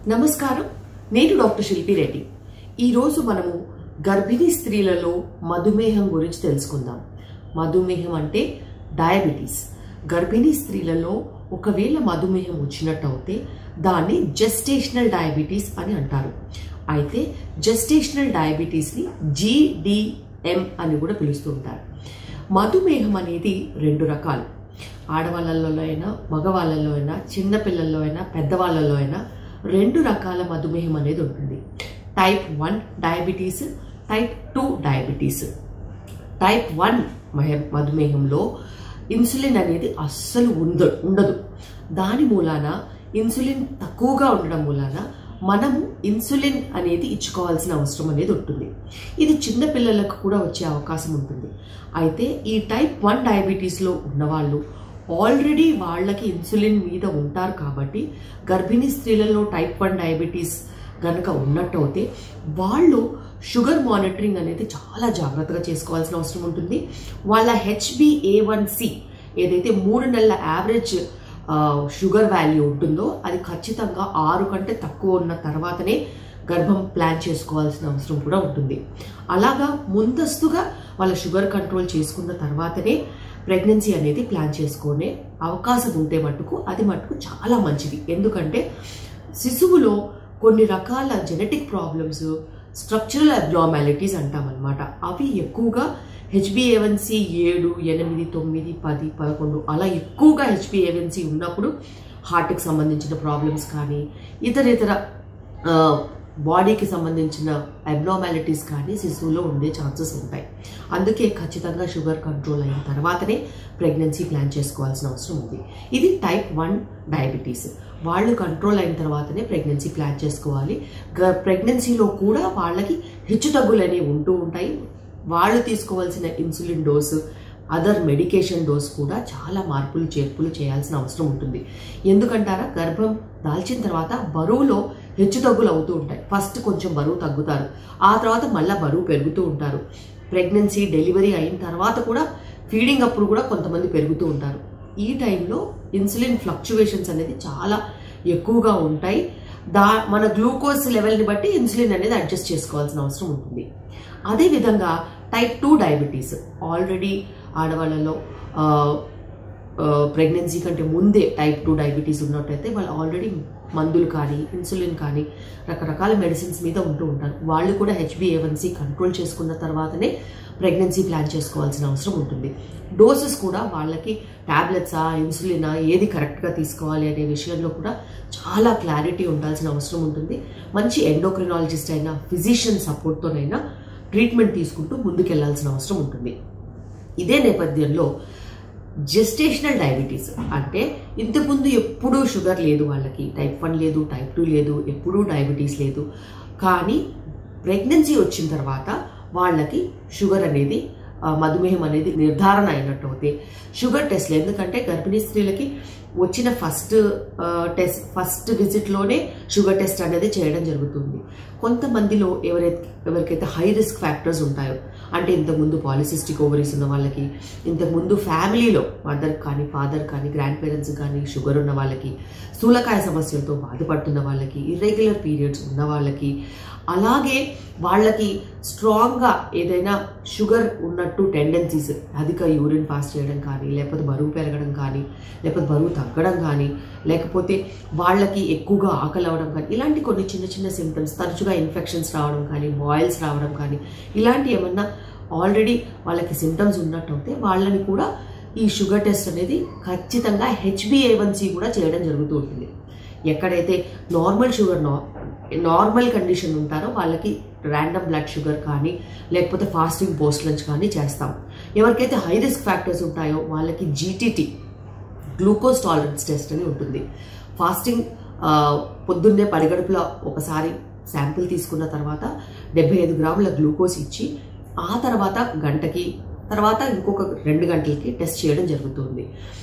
నమస్కారం నేను డాక్టర్ శిల్పి రెడ్డి ఈరోజు మనము గర్భిణీ స్త్రీలలో మధుమేహం గురించి తెలుసుకుందాం మధుమేహం అంటే డయాబెటీస్ గర్భిణీ స్త్రీలలో ఒకవేళ మధుమేహం వచ్చినట్టు అయితే దాన్ని జెస్టేషనల్ డయాబెటీస్ అని అంటారు అయితే జెస్టేషనల్ డయాబెటీస్ని జీడిఎం అని కూడా పిలుస్తూ ఉంటారు మధుమేహం అనేది రెండు రకాలు ఆడవాళ్ళలో అయినా మగవాళ్ళలో అయినా చిన్నపిల్లల్లో అయినా పెద్దవాళ్ళలో అయినా రెండు రకాల మధుమేహం అనేది ఉంటుంది type one diabetes type two diabetes type one మధుమేహంలో ఇన్సులిన్ అనేది అస్సలు ఉంద ఉండదు దాని మూలాన ఇన్సులిన్ తక్కువగా ఉండడం మూలాన మనము ఇన్సులిన్ అనేది ఇచ్చుకోవాల్సిన అవసరం అనేది ఉంటుంది ఇది చిన్న పిల్లలకు కూడా వచ్చే అవకాశం ఉంటుంది అయితే ఈ టైప్ వన్ డయాబెటీస్లో ఉన్నవాళ్ళు ఆల్రెడీ వాళ్ళకి ఇన్సులిన్ మీద ఉంటారు కాబట్టి గర్భిణీ స్త్రీలలో టైప్ వన్ డయాబెటీస్ కనుక ఉన్నట్టు అయితే వాళ్ళు షుగర్ మానిటరింగ్ అనేది చాలా జాగ్రత్తగా చేసుకోవాల్సిన అవసరం ఉంటుంది వాళ్ళ హెచ్బిఏ వన్ సి ఏదైతే మూడు నెలల యావరేజ్ షుగర్ వాల్యూ ఉంటుందో అది ఖచ్చితంగా ఆరు కంటే తక్కువ ఉన్న తర్వాతనే గర్భం ప్లాన్ చేసుకోవాల్సిన అవసరం కూడా ఉంటుంది అలాగా ముందస్తుగా వాళ్ళ షుగర్ కంట్రోల్ చేసుకున్న తర్వాతనే ప్రెగ్నెన్సీ అనేది ప్లాన్ చేసుకునే అవకాశం ఉంటే మటుకు అది మటుకు చాలా మంచిది ఎందుకంటే శిశువులో కొన్ని రకాల జెనెటిక్ ప్రాబ్లమ్స్ స్ట్రక్చరల్ అబ్నార్మాలిటీస్ అంటామన్నమాట అవి ఎక్కువగా హెచ్బిఏవన్సి ఏడు ఎనిమిది తొమ్మిది పది పదకొండు అలా ఎక్కువగా హెచ్బిఏవన్సి ఉన్నప్పుడు హార్ట్కి సంబంధించిన ప్రాబ్లమ్స్ కానీ ఇతర ఇతర బాడీకి సంబంధించిన అబ్నార్మాలిటీస్ కానీ శిశువులో ఉండే ఛాన్సెస్ ఉంటాయి అందుకే ఖచ్చితంగా షుగర్ కంట్రోల్ అయిన తర్వాతనే ప్రెగ్నెన్సీ ప్లాన్ చేసుకోవాల్సిన అవసరం ఉంది ఇది టైప్ వన్ డయాబెటీస్ వాళ్ళు కంట్రోల్ అయిన తర్వాతనే ప్రెగ్నెన్సీ ప్లాన్ చేసుకోవాలి ప్రెగ్నెన్సీలో కూడా వాళ్ళకి హెచ్చుతగ్గులు అనేవి ఉంటూ ఉంటాయి వాళ్ళు తీసుకోవాల్సిన insulin dose other medication dose కూడా చాలా మార్పులు చేర్పులు చేయాల్సిన అవసరం ఉంటుంది ఎందుకంటారా గర్భం దాల్చిన తర్వాత బరువులో హెచ్చు తగ్గులు అవుతూ ఉంటాయి ఫస్ట్ కొంచెం బరువు తగ్గుతారు ఆ తర్వాత మళ్ళీ బరువు పెరుగుతూ ఉంటారు ప్రెగ్నెన్సీ డెలివరీ అయిన తర్వాత కూడా ఫీడింగ్ అప్పుడు కూడా కొంతమంది పెరుగుతూ ఉంటారు ఈ టైంలో ఇన్సులిన్ ఫ్లక్చువేషన్స్ అనేది చాలా ఎక్కువగా ఉంటాయి దా మన గ్లూకోజ్ లెవెల్ని బట్టి ఇన్సులిన్ అనేది అడ్జస్ట్ చేసుకోవాల్సిన అవసరం ఉంటుంది అదేవిధంగా టైప్ టూ డయాబెటీస్ ఆల్రెడీ ఆడవాళ్ళలో ప్రెగ్నెన్సీ కంటే ముందే టైప్ టూ డయాబెటీస్ ఉన్నట్టయితే వాళ్ళు ఆల్రెడీ మందులు కానీ ఇన్సులిన్ కానీ రకరకాల మెడిసిన్స్ మీద ఉంటూ ఉంటారు వాళ్ళు కూడా హెచ్బిఏవన్సీ కంట్రోల్ చేసుకున్న తర్వాతనే ప్రెగ్నెన్సీ ప్లాన్ చేసుకోవాల్సిన అవసరం ఉంటుంది డోసెస్ కూడా వాళ్ళకి ట్యాబ్లెట్సా ఇన్సులినా ఏది కరెక్ట్గా తీసుకోవాలి అనే విషయంలో కూడా చాలా క్లారిటీ ఉండాల్సిన అవసరం ఉంటుంది మంచి ఎండోక్రినాలజిస్ట్ అయినా ఫిజిషియన్ సపోర్ట్తోనైనా ట్రీట్మెంట్ తీసుకుంటూ ముందుకెళ్లాల్సిన అవసరం ఉంటుంది ఇదే నేపథ్యంలో జెస్టేషనల్ డయాబెటీస్ అంటే ఇంతకుముందు ఎప్పుడూ షుగర్ లేదు వాళ్ళకి టైప్ వన్ లేదు టైప్ టూ లేదు ఎప్పుడూ డయాబెటీస్ లేదు కానీ ప్రెగ్నెన్సీ వచ్చిన తర్వాత వాళ్ళకి షుగర్ అనేది మధుమేహం అనేది నిర్ధారణ అయినట్టు అయితే షుగర్ టెస్ట్లు ఎందుకంటే గర్భిణీ స్త్రీలకి వచ్చిన ఫస్ట్ టెస్ట్ ఫస్ట్ విజిట్లోనే షుగర్ టెస్ట్ అనేది చేయడం జరుగుతుంది కొంతమందిలో ఎవరైతే ఎవరికైతే హై రిస్క్ ఫ్యాక్టర్స్ ఉంటాయో అంటే ఇంతకుముందు పాలిసిస్టిక్ ఓవరీస్ ఉన్న వాళ్ళకి ఇంతకుముందు ఫ్యామిలీలో మదర్ కానీ ఫాదర్ కానీ గ్రాండ్ పేరెంట్స్ కానీ షుగర్ ఉన్న వాళ్ళకి స్థూలకాయ సమస్యలతో బాధపడుతున్న వాళ్ళకి ఇర్రెగ్యులర్ పీరియడ్స్ ఉన్న వాళ్ళకి అలాగే వాళ్ళకి స్ట్రాంగ్గా ఏదైనా షుగర్ ఉన్నట్టు టెండెన్సీస్ అధిక యూరిన్ పాస్ చేయడం కానీ లేకపోతే బరువు పెరగడం కానీ లేకపోతే బరువు తగ్గడం కానీ లేకపోతే వాళ్ళకి ఎక్కువగా ఆకలి అవ్వడం కానీ ఇలాంటి కొన్ని చిన్న చిన్న సిమ్టమ్స్ తరచుగా ఇన్ఫెక్షన్స్ రావడం కానీ బాయిల్స్ రావడం కానీ ఇలాంటి ఏమన్నా ఆల్రెడీ వాళ్ళకి సిమ్టమ్స్ ఉన్నట్టు అయితే వాళ్ళని కూడా ఈ షుగర్ టెస్ట్ అనేది ఖచ్చితంగా హెచ్బిఏవన్సీ కూడా చేయడం జరుగుతూ ఉంటుంది ఎక్కడైతే నార్మల్ షుగర్ నార్మల్ కండిషన్ ఉంటారో వాళ్ళకి ర్యాండమ్ బ్లడ్ షుగర్ కానీ లేకపోతే ఫాస్టింగ్ పోస్ట్ లంచ్ కానీ చేస్తాం ఎవరికైతే హై రిస్క్ ఫ్యాక్టర్స్ ఉంటాయో వాళ్ళకి జీటీటీ గ్లూకోజ్ టాలరెన్స్ టెస్ట్ అని ఉంటుంది ఫాస్టింగ్ పొద్దున్నే పడిగడుపులో ఒకసారి శాంపిల్ తీసుకున్న తర్వాత డెబ్బై ఐదు గ్రాముల గ్లూకోజ్ ఇచ్చి ఆ తర్వాత గంటకి తర్వాత ఇంకొక రెండు గంటలకి టెస్ట్ చేయడం జరుగుతుంది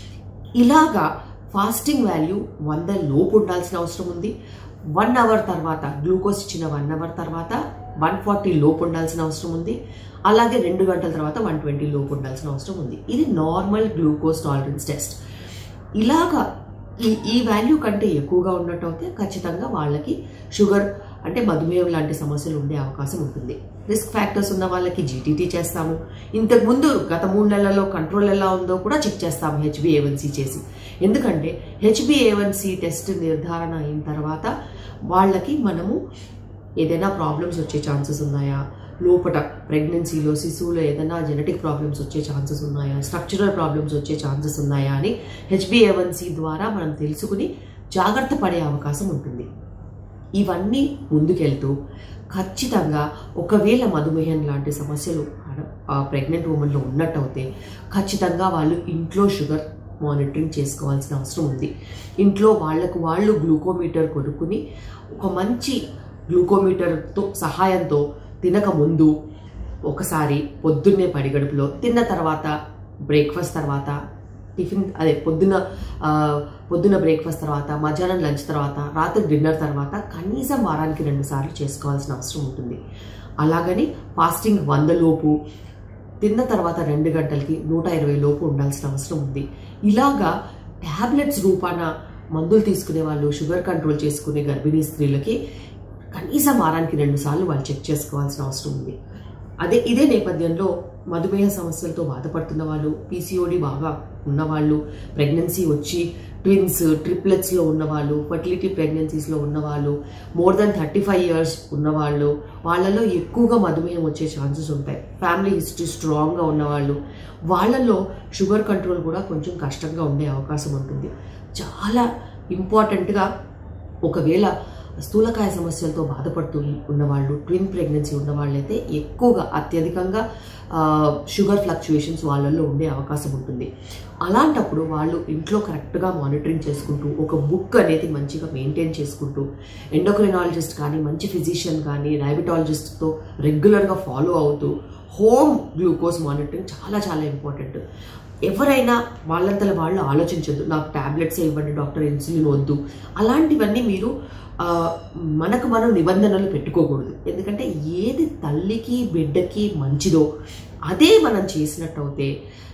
ఇలాగా ఫాస్టింగ్ వాల్యూ వంద లోపు ఉండాల్సిన అవసరం ఉంది వన్ అవర్ తర్వాత గ్లూకోజ్ ఇచ్చిన వన్ అవర్ తర్వాత వన్ ఫార్టీ లోపు ఉండాల్సిన అవసరం ఉంది అలాగే రెండు గంటల తర్వాత వన్ ట్వంటీ లోపు ఉండాల్సిన అవసరం ఉంది ఇది నార్మల్ గ్లూకోజ్ టాలరెన్స్ టెస్ట్ ఇలాగా ఈ ఈ వాల్యూ కంటే ఎక్కువగా ఉన్నట్టు అయితే ఖచ్చితంగా వాళ్ళకి షుగర్ అంటే మధుమేహం లాంటి సమస్యలు ఉండే అవకాశం ఉంటుంది రిస్క్ ఫ్యాక్టర్స్ ఉన్న వాళ్ళకి జీటీటీ చేస్తాము ఇంతకు ముందు గత మూడు నెలల్లో కంట్రోల్ ఎలా ఉందో కూడా చెక్ చేస్తాము హెచ్బిఏవన్సీ చేసి ఎందుకంటే హెచ్బిఏవన్సీ టెస్ట్ నిర్ధారణ అయిన తర్వాత వాళ్ళకి మనము ఏదైనా ప్రాబ్లమ్స్ వచ్చే ఛాన్సెస్ ఉన్నాయా లోపల ప్రెగ్నెన్సీలో శిశువులో ఏదైనా జెనెటిక్ ప్రాబ్లమ్స్ వచ్చే ఛాన్సెస్ ఉన్నాయా స్ట్రక్చరల్ ప్రాబ్లమ్స్ వచ్చే ఛాన్సెస్ ఉన్నాయా అని హెచ్బిఏవన్సీ ద్వారా మనం తెలుసుకుని జాగ్రత్త పడే అవకాశం ఉంటుంది ఇవన్నీ ముందుకెళ్తూ ఖచ్చితంగా ఒకవేళ మధుమేహం లాంటి సమస్యలు ప్రెగ్నెంట్ ఉమెన్లో ఉన్నట్టయితే ఖచ్చితంగా వాళ్ళు ఇంట్లో షుగర్ మానిటరింగ్ చేసుకోవాల్సిన అవసరం ఉంది ఇంట్లో వాళ్ళకు వాళ్ళు గ్లూకోమీటర్ కొనుక్కుని ఒక మంచి గ్లూకోమీటర్తో సహాయంతో తినక ముందు ఒకసారి పొద్దున్నే పడిగడుపులో తిన్న తర్వాత బ్రేక్ఫాస్ట్ తర్వాత టిఫిన్ అదే పొద్దున ఆ, పొద్దున బ్రేక్ఫాస్ట్ తర్వాత మధ్యాహ్నం లంచ్ తర్వాత రాత్రి డిన్నర్ తర్వాత కనీసం వారానికి రెండు సార్లు చేసుకోవాల్సిన అవసరం ఉంటుంది అలాగని ఫాస్టింగ్ వంద లోపు తిన్న తర్వాత రెండు గంటలకి నూట ఇరవై లోపు ఉండాల్సిన అవసరం ఉంది ఇలాగా ట్యాబ్లెట్స్ రూపాన మందులు తీసుకునే వాళ్ళు షుగర్ కంట్రోల్ చేసుకునే గర్భిణీ స్త్రీలకి కనీసం వారానికి రెండు సార్లు వాళ్ళు చెక్ చేసుకోవాల్సిన అవసరం ఉంది అదే ఇదే నేపథ్యంలో మధుమేహ సమస్యలతో బాధపడుతున్న వాళ్ళు పీసీఓడి బాగా ఉన్నవాళ్ళు ప్రెగ్నెన్సీ వచ్చి ట్విన్స్ ట్రిప్లెట్స్లో ఉన్నవాళ్ళు ఫర్టిలిటీ ప్రెగ్నెన్సీస్లో ఉన్నవాళ్ళు more than thirty five years ఉన్నవాళ్ళు వాళ్ళలో ఎక్కువగా మధుమేహం వచ్చే ఛాన్సెస్ ఉంటాయి ఫ్యామిలీ హిస్టరీ స్ట్రాంగ్గా ఉన్నవాళ్ళు వాళ్ళల్లో షుగర్ కంట్రోల్ కూడా కొంచెం కష్టంగా ఉండే అవకాశం ఉంటుంది చాలా ఇంపార్టెంట్గా ఒకవేళ స్థూలకాయ సమస్యలతో బాధపడుతూ ఉన్నవాళ్ళు ట్విన్ ప్రెగ్నెన్సీ ఉన్న వాళ్ళైతే ఎక్కువగా అత్యధికంగా ఆ, షుగర్ ఫ్లక్చుయేషన్స్ వాళ్ళల్లో ఉండే అవకాశం ఉంటుంది అలాంటప్పుడు వాళ్ళు ఇంట్లో కరెక్ట్గా మానిటరింగ్ చేసుకుంటూ ఒక బుక్ అనేది మంచిగా మెయింటైన్ చేసుకుంటూ ఎండోక్రినాలజిస్ట్ కానీ మంచి ఫిజిషియన్ కానీ డయాబెటాలజిస్ట్తో రెగ్యులర్గా ఫాలో అవుతూ హోమ్ గ్లూకోజ్ మానిటరింగ్ చాలా చాలా ఇంపార్టెంట్ ఎవరైనా వాళ్ళంతల వాళ్ళు ఆలోచించొద్దు నాకు టాబ్లెట్స్ ఇవ్వండి డాక్టర్ ఇన్సులిన్ వద్దు అలాంటివన్నీ మీరు ఆ, మనకు మనం నిబంధనలు పెట్టుకోకూడదు ఎందుకంటే ఏది తల్లికి బిడ్డకి మంచిదో అదే మనం చేసినట్టు అయితే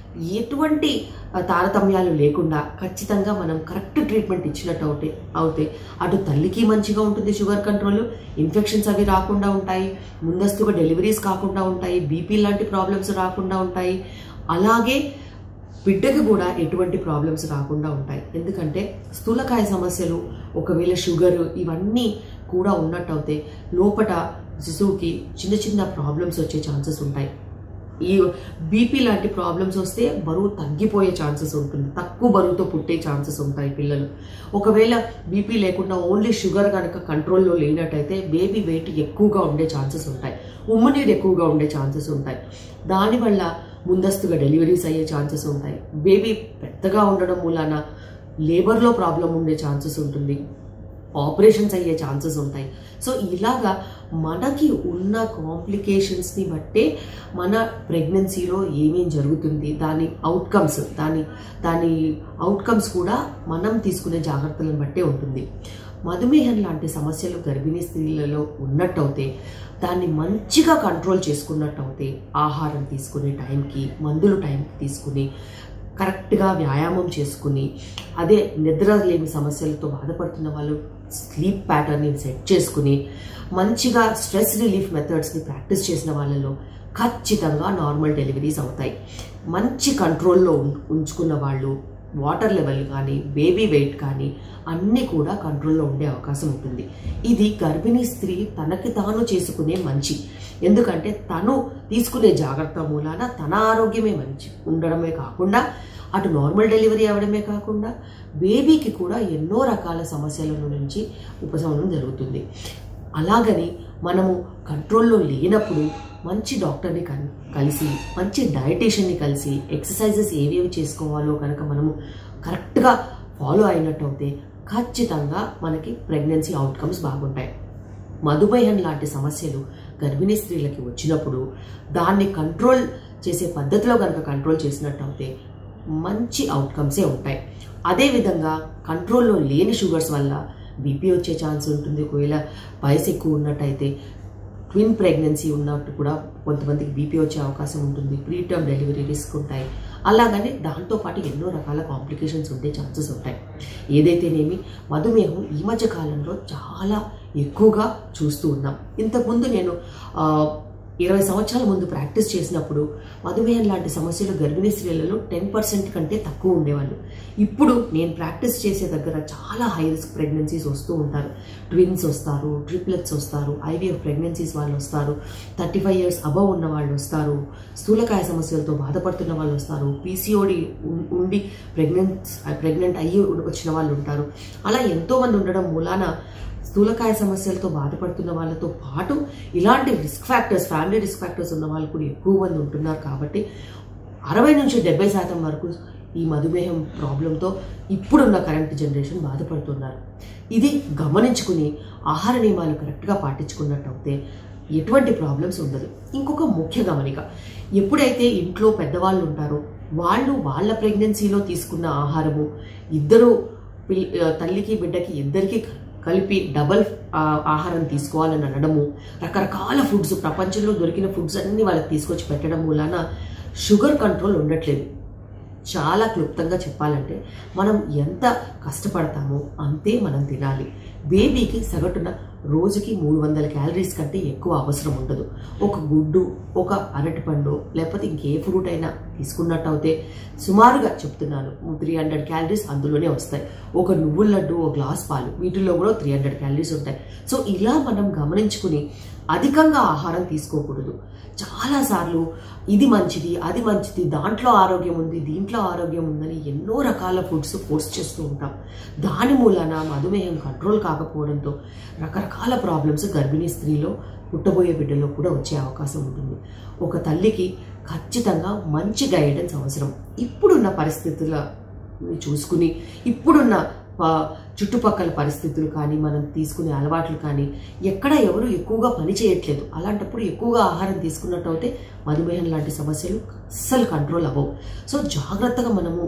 ఎటువంటి ఆ, తారతమ్యాలు లేకుండా ఖచ్చితంగా మనం కరెక్ట్ ట్రీట్మెంట్ ఇచ్చినట్టు అవుతే అవుతే అటు తల్లికి మంచిగా ఉంటుంది షుగర్ కంట్రోల్ ఇన్ఫెక్షన్స్ అవి రాకుండా ఉంటాయి ముందస్తుగా డెలివరీస్ కాకుండా ఉంటాయి బీపీ లాంటి ప్రాబ్లమ్స్ రాకుండా ఉంటాయి అలాగే బిడ్డకి కూడా ఎటువంటి ప్రాబ్లమ్స్ రాకుండా ఉంటాయి ఎందుకంటే స్థూలకాయ సమస్యలు ఒకవేళ షుగర్ ఇవన్నీ కూడా ఉన్నట్టు అయితే లోపట శిశువుకి చిన్న చిన్న ప్రాబ్లమ్స్ వచ్చే ఛాన్సెస్ ఉంటాయి ఈ బీపీ లాంటి ప్రాబ్లమ్స్ వస్తే బరువు తగ్గిపోయే ఛాన్సెస్ ఉంటుంది తక్కువ బరువుతో పుట్టే ఛాన్సెస్ ఉంటాయి పిల్లలు ఒకవేళ బీపీ లేకుండా ఓన్లీ షుగర్ కనుక కంట్రోల్లో లేనట్టయితే బేబీ వెయిట్ ఎక్కువగా ఉండే ఛాన్సెస్ ఉంటాయి ఉమ్ము నీరు ఎక్కువగా ఉండే ఛాన్సెస్ ఉంటాయి దానివల్ల ముందస్తుగా డెలివరీస్ అయ్యే ఛాన్సెస్ ఉంటాయి బేబీ పెద్దగా ఉండడం మూలాన లేబర్లో ప్రాబ్లం ఉండే ఛాన్సెస్ ఉంటుంది ఆపరేషన్స్ అయ్యే ఛాన్సెస్ ఉంటాయి సో ఇలాగా మనకి ఉన్న కాంప్లికేషన్స్ని బట్టే మన ప్రెగ్నెన్సీలో ఏమేం జరుగుతుంది దాని అవుట్కమ్స్ దాని దాని అవుట్కమ్స్ కూడా మనం తీసుకునే జాగ్రత్తలను బట్టే ఉంటుంది మధుమేహం లాంటి సమస్యలు గర్భిణీ స్త్రీలలో ఉన్నట్టయితే దాన్ని మంచిగా కంట్రోల్ చేసుకున్నట్టయితే ఆహారం తీసుకునే టైంకి మందులు టైంకి తీసుకుని కరెక్ట్గా వ్యాయామం చేసుకుని అదే నిద్ర లేని సమస్యలతో బాధపడుతున్న వాళ్ళు స్లీప్ ప్యాటర్న్ని సెట్ చేసుకుని మంచిగా స్ట్రెస్ రిలీఫ్ మెథడ్స్ని ప్రాక్టీస్ చేసిన వాళ్ళలో ఖచ్చితంగా నార్మల్ డెలివరీస్ అవుతాయి మంచి కంట్రోల్లో ఉం- ఉంచుకున్న వాళ్ళు వాటర్ లెవెల్ కానీ బేబీ వెయిట్ కానీ అన్నీ కూడా కంట్రోల్లో ఉండే అవకాశం ఉంటుంది ఇది గర్భిణీ స్త్రీ తనకి తాను చేసుకునే మంచి ఎందుకంటే తను తీసుకునే జాగ్రత్త మూలాన తన ఆరోగ్యమే మంచి ఉండడమే కాకుండా అటు నార్మల్ డెలివరీ అవ్వడమే కాకుండా బేబీకి కూడా ఎన్నో రకాల సమస్యల నుంచి ఉపశమనం జరుగుతుంది అలాగని మనము కంట్రోల్లో లేనప్పుడు మంచి డాక్టర్ని కన్ కలిసి మంచి డయటీషియన్ని కలిసి ఎక్సర్సైజెస్ ఏవేవి చేసుకోవాలో కనుక మనము కరెక్ట్గా ఫాలో అయినట్టు అయితే ఖచ్చితంగా మనకి ప్రెగ్నెన్సీ అవుట్కమ్స్ బాగుంటాయి మధుమేహం లాంటి సమస్యలు గర్భిణీ స్త్రీలకి వచ్చినప్పుడు దాన్ని కంట్రోల్ చేసే పద్ధతిలో కనుక కంట్రోల్ చేసినట్టు అయితే మంచి అవుట్కమ్సే ఉంటాయి అదేవిధంగా కంట్రోల్లో లేని షుగర్స్ వల్ల బీపీ వచ్చే ఛాన్స్ ఉంటుంది ఒకవేళ వయసు ఎక్కువ ఉన్నట్టయితే ట్విన్ ప్రెగ్నెన్సీ ఉన్నట్టు కూడా కొంతమందికి బీపీ వచ్చే అవకాశం ఉంటుంది ప్రీ టర్మ్ డెలివరీ రిస్క్ ఉంటాయి అలాగని దాంతోపాటు ఎన్నో రకాల కాంప్లికేషన్స్ ఉండే ఛాన్సెస్ ఉంటాయి ఏదైతేనేమి మధుమేహం ఈ మధ్య కాలంలో చాలా ఎక్కువగా చూస్తూ ఉన్నాం ఇంతకుముందు నేను ఆ, ఇరవై సంవత్సరాల ముందు ప్రాక్టీస్ చేసినప్పుడు మధుమేహం లాంటి సమస్యలు గర్భిణీ స్త్రీలలో టెన్ పర్సెంట్ కంటే తక్కువ ఉండేవాళ్ళు ఇప్పుడు నేను ప్రాక్టీస్ చేసే దగ్గర చాలా హై రిస్క్ ప్రెగ్నెన్సీస్ వస్తూ ఉంటారు ట్విన్స్ వస్తారు ట్రిప్లెట్స్ వస్తారు ఐవీఎఫ్ ప్రెగ్నెన్సీస్ వాళ్ళు వస్తారు థర్టీ ఫైవ్ ఇయర్స్ అబవ్ ఉన్న వాళ్ళు వస్తారు స్థూలకాయ సమస్యలతో బాధపడుతున్న వాళ్ళు వస్తారు పీసీఓడి ఉండి ప్రెగ్నెంట్ ప్రెగ్నెంట్ అయ్యి వచ్చిన వాళ్ళు ఉంటారు అలా ఎంతోమంది ఉండడం మూలాన స్థూలకాయ సమస్యలతో బాధపడుతున్న వాళ్ళతో పాటు ఇలాంటి risk factors family risk factors ఉన్న వాళ్ళు కూడా ఎక్కువ మంది ఉంటున్నారు కాబట్టి అరవై నుంచి డెబ్బై శాతం వరకు ఈ మధుమేహం ప్రాబ్లంతో ఇప్పుడున్న కరెంట్ జనరేషన్ బాధపడుతున్నారు ఇది గమనించుకుని ఆహార నియమాలు కరెక్ట్గా పాటించుకున్నట్టు అయితే ఎటువంటి ప్రాబ్లమ్స్ ఉండదు ఇంకొక ముఖ్య గమనిక ఎప్పుడైతే ఇంట్లో పెద్దవాళ్ళు ఉంటారో వాళ్ళు వాళ్ళ ప్రెగ్నెన్సీలో తీసుకున్న ఆహారము ఇద్దరు పిల్- ఆ, తల్లికి బిడ్డకి ఇద్దరికి కలిపి డబల్ ఆ, ఆహారం తీసుకోవాలని అనడము రకరకాల ఫుడ్స్ ప్రపంచంలో దొరికిన ఫుడ్స్ అన్ని వాళ్ళకి తీసుకొచ్చి పెట్టడం మూలాన షుగర్ కంట్రోల్ ఉండట్లేదు చాలా క్లుప్తంగా చెప్పాలంటే మనం ఎంత కష్టపడతామో అంతే మనం తినాలి బేబీకి సగటున రోజుకి మూడు వందల క్యాలరీస్ కంటే ఎక్కువ అవసరం ఉండదు ఒక గుడ్డు ఒక అరటిపండు లేకపోతే ఇంకే ఫ్రూట్ అయినా తీసుకున్నట్టు అయితే సుమారుగా చెప్తున్నాను త్రీ హండ్రెడ్ క్యాలరీస్ అందులోనే వస్తాయి ఒక నువ్వుల లడ్డు ఒక గ్లాస్ పాలు వీటిల్లో కూడా త్రీ హండ్రెడ్ క్యాలరీస్ ఉంటాయి సో ఇలా మనం గమనించుకుని అధికంగా ఆహారం తీసుకోకూడదు చాలాసార్లు ఇది మంచిది అది మంచిది దాంట్లో ఆరోగ్యం ఉంది దీంట్లో ఆరోగ్యం ఉందని ఎన్నో రకాల ఫుడ్స్ ఫోర్స్ చేస్తూ ఉంటాం దాని మూలాన మధుమేహం కంట్రోల్ కాకపోవడంతో రకరకాల ప్రాబ్లమ్స్ గర్భిణీ స్త్రీలో పుట్టబోయే బిడ్డలో కూడా వచ్చే అవకాశం ఉంటుంది ఒక తల్లికి ఖచ్చితంగా మంచి గైడెన్స్ అవసరం ఇప్పుడున్న పరిస్థితులని చూసుకుని ఇప్పుడున్న ఆ, చుట్టుపక్కల పరిస్థితులు కానీ మనం తీసుకునే అలవాట్లు కానీ ఎక్కడ ఎవరు ఎక్కువగా పని చేయట్లేదు అలాంటప్పుడు ఎక్కువగా ఆహారం తీసుకున్నట్టు అయితే మధుమేహం లాంటి సమస్యలు అస్సలు కంట్రోల్ అవ్వవు సో జాగ్రత్తగా మనము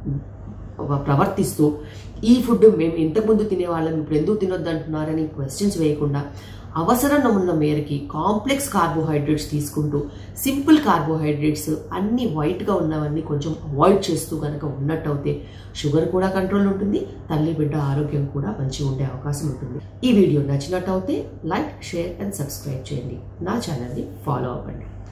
ప్రవర్తిస్తూ ఈ ఫుడ్ మేము ఇంతకుముందు తినేవాళ్ళం ఇప్పుడు ఎందుకు తినొద్దు అంటున్నారని క్వశ్చన్స్ వేయకుండా అవసరం ఉన్న మేరకి కాంప్లెక్స్ కార్బోహైడ్రేట్స్ తీసుకుంటూ సింపుల్ కార్బోహైడ్రేట్స్ అన్ని వైట్గా ఉన్నవన్నీ కొంచెం అవాయిడ్ చేస్తూ కనుక ఉన్నట్టయితే షుగర్ కూడా కంట్రోల్ ఉంటుంది తల్లి బిడ్డ ఆరోగ్యం కూడా మంచిగా ఉండే అవకాశం ఉంటుంది ఈ వీడియో నచ్చినట్టయితే లైక్ షేర్ అండ్ సబ్స్క్రైబ్ చేయండి నా ఛానల్ని ఫాలో అవ్వండి